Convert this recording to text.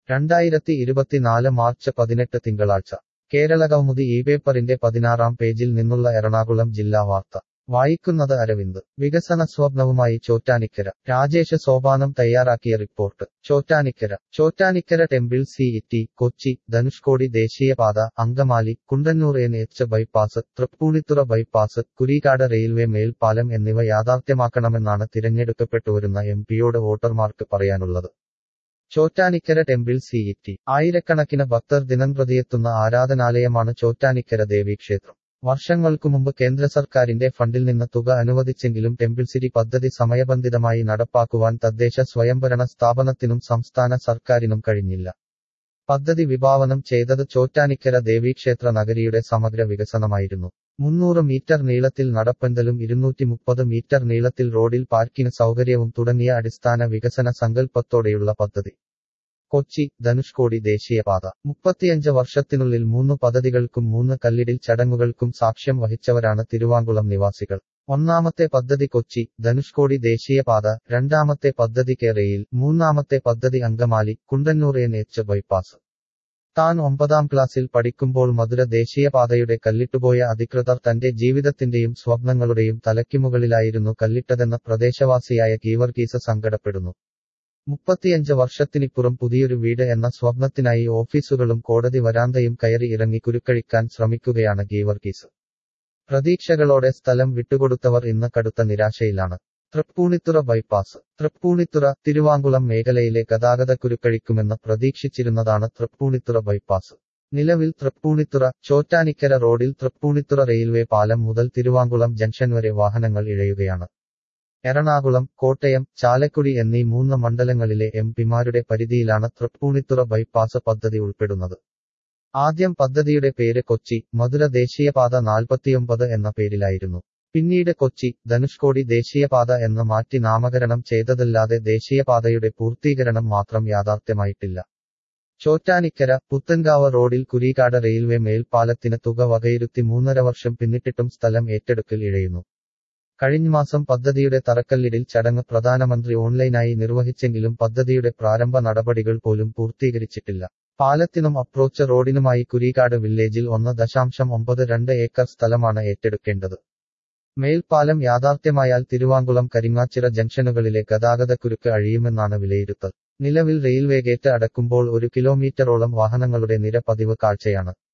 രണ്ടായിരത്തി ഇരുപത്തിനാല് മാർച്ച് പതിനെട്ട് തിങ്കളാഴ്ച കേരള കൗമുദി ഈ പേപ്പറിന്റെ പതിനാറാം പേജിൽ നിന്നുള്ള എറണാകുളം ജില്ലാ വാർത്ത വായിക്കുന്നത് അരവിന്ദ് വികസന സ്വപ്നവുമായി ചോറ്റാനിക്കര രാജേഷ് സോപാനം തയ്യാറാക്കിയ report Chottanikkara Chottanikkara temple city Kochi Dhanushkodi ദേശീയപാത Angamaly Kundannoor N H bypass Tripunithura bypass Kureekkad railway മേൽപ്പാലം എന്നിവ യാഥാർത്ഥ്യമാക്കണമെന്നാണ് തിരഞ്ഞെടുക്കപ്പെട്ടുവരുന്ന എം പിയോട് വോട്ടർമാർക്ക് പറയാനുള്ളത് ചോറ്റാനിക്കര ടെമ്പിൾ സി ഇറ്റി ആയിരക്കണക്കിന് ഭക്തർ ദിനംപ്രതിയെത്തുന്ന ആരാധനാലയമാണ് ചോറ്റാനിക്കര ദേവീക്ഷേത്രം വർഷങ്ങൾക്കു മുമ്പ് കേന്ദ്ര സർക്കാരിന്റെ ഫണ്ടിൽ നിന്ന് തുക അനുവദിച്ചെങ്കിലും ടെമ്പിൾ സിറ്റി പദ്ധതി സമയബന്ധിതമായി നടപ്പാക്കുവാൻ തദ്ദേശ സ്വയംഭരണ സ്ഥാപനത്തിനും സംസ്ഥാന സർക്കാരിനും കഴിഞ്ഞില്ല പദ്ധതി വിഭാവനം ചെയ്തത് ചോറ്റാനിക്കര ദേവീക്ഷേത്ര നഗരിയുടെ സമഗ്ര വികസനമായിരുന്നു മുന്നൂറ് മീറ്റർ നീളത്തിൽ നടപ്പന്തലും ഇരുന്നൂറ്റി മുപ്പത് മീറ്റർ നീളത്തിൽ റോഡിൽ പാർക്കിന് സൗകര്യവും തുടങ്ങിയ അടിസ്ഥാന വികസന സങ്കല്പത്തോടെയുള്ള പദ്ധതി കൊച്ചി ധനുഷ്കോടി ദേശീയപാത മുപ്പത്തിയഞ്ച് വർഷത്തിനുള്ളിൽ മൂന്ന് പദ്ധതികൾക്കും മൂന്ന് കല്ലിടിൽ ചടങ്ങുകൾക്കും സാക്ഷ്യം വഹിച്ചവരാണ് തിരുവാങ്കുളം നിവാസികൾ ഒന്നാമത്തെ പദ്ധതി കൊച്ചി ധനുഷ്കോടി ദേശീയപാത രണ്ടാമത്തെ പദ്ധതി കേരയിൽ മൂന്നാമത്തെ പദ്ധതി Angamaly Kundannoor N H bypass താൻ ഒമ്പതാം ക്ലാസ്സിൽ പഠിക്കുമ്പോൾ മധുര ദേശീയപാതയുടെ കല്ലിട്ടുപോയ അധികൃതർ തന്റെ ജീവിതത്തിന്റെയും സ്വപ്നങ്ങളുടെയും തലയ്ക്കുമുകളിലായിരുന്നു കല്ലിട്ടതെന്ന പ്രദേശവാസിയായ ഗീവർഗീസ് സങ്കടപ്പെടുന്നു മുപ്പത്തിയഞ്ച് വർഷത്തിനിപ്പുറം പുതിയൊരു വീട് എന്ന സ്വപ്നത്തിനായി ഓഫീസുകളും കോടതി വരാന്തയും കയറി ഇറങ്ങി കുരുക്കഴിക്കാൻ ശ്രമിക്കുകയാണ് ഗീവർഗീസ് പ്രതീക്ഷകളോടെ സ്ഥലം വിട്ടുകൊടുത്തവർ ഇന്ന് കടുത്ത നിരാശയിലാണ് തൃപ്പൂണിത്തുറ ബൈപ്പാസ് തൃപ്പൂണിത്തുറ തിരുവാങ്കുളം മേഖലയിലെ ഗതാഗതക്കുരുക്കഴിക്കുമെന്ന് പ്രതീക്ഷിച്ചിരുന്നതാണ് തൃപ്പൂണിത്തുറ ബൈപ്പാസ് നിലവിൽ തൃപ്പൂണിത്തുറ ചോറ്റാനിക്കര റോഡിൽ തൃപ്പൂണിത്തുറ റെയിൽവേ പാലം മുതൽ തിരുവാങ്കുളം ജംഗ്ഷൻ വരെ വാഹനങ്ങൾ ഇഴയുകയാണ് എറണാകുളം കോട്ടയം ചാലക്കുടി എന്നീ മൂന്ന് മണ്ഡലങ്ങളിലെ എം പിമാരുടെ പരിധിയിലാണ് തൃപ്പൂണിത്തുറ ബൈപ്പാസ് പദ്ധതി ഉൾപ്പെടുന്നത് ആദ്യം പദ്ധതിയുടെ പേര് കൊച്ചി മധുര ദേശീയപാത നാൽപ്പത്തിയൊമ്പത് എന്ന പേരിലായിരുന്നു പിന്നീട് കൊച്ചി ധനുഷ്കോടി ദേശീയപാത എന്ന് മാറ്റി നാമകരണം ചെയ്തതല്ലാതെ ദേശീയപാതയുടെ പൂർത്തീകരണം മാത്രം യാഥാർത്ഥ്യമായിട്ടില്ല ചോറ്റാനിക്കര പുത്തൻകാവ് റോഡിൽ കുരീക്കാട് റെയിൽവേ മേൽപ്പാലത്തിന് തുക വകയിരുത്തി മൂന്നര വർഷം പിന്നിട്ടിട്ടും സ്ഥലം ഏറ്റെടുക്കൽ ഇഴയുന്നു കഴിഞ്ഞ മാസം പദ്ധതിയുടെ തറക്കല്ലിടിൽ ചടങ്ങ് പ്രധാനമന്ത്രി ഓൺലൈനായി നിർവഹിച്ചെങ്കിലും പദ്ധതിയുടെ പ്രാരംഭ നടപടികൾ പോലും പൂർത്തീകരിച്ചിട്ടില്ല പാലത്തിനും അപ്രോച്ച് റോഡിനുമായി കുരീക്കാട് വില്ലേജിൽ ഒന്ന് ദശാംശം ഒമ്പത് രണ്ട് ഏക്കർ സ്ഥലമാണ് ഏറ്റെടുക്കേണ്ടത് മേൽപ്പാലം യാഥാർത്ഥ്യമായാൽ തിരുവാങ്കുളം കരിങ്ങാച്ചിറ ജംഗ്ഷനുകളിലെ ഗതാഗതക്കുരുക്ക് അഴിയുമെന്നാണ് വിലയിരുത്തൽ നിലവിൽ റെയിൽവേ ഗേറ്റ് അടക്കുമ്പോൾ ഒരു കിലോമീറ്ററോളം വാഹനങ്ങളുടെ നിര പതിവ് കാഴ്ചയാണ്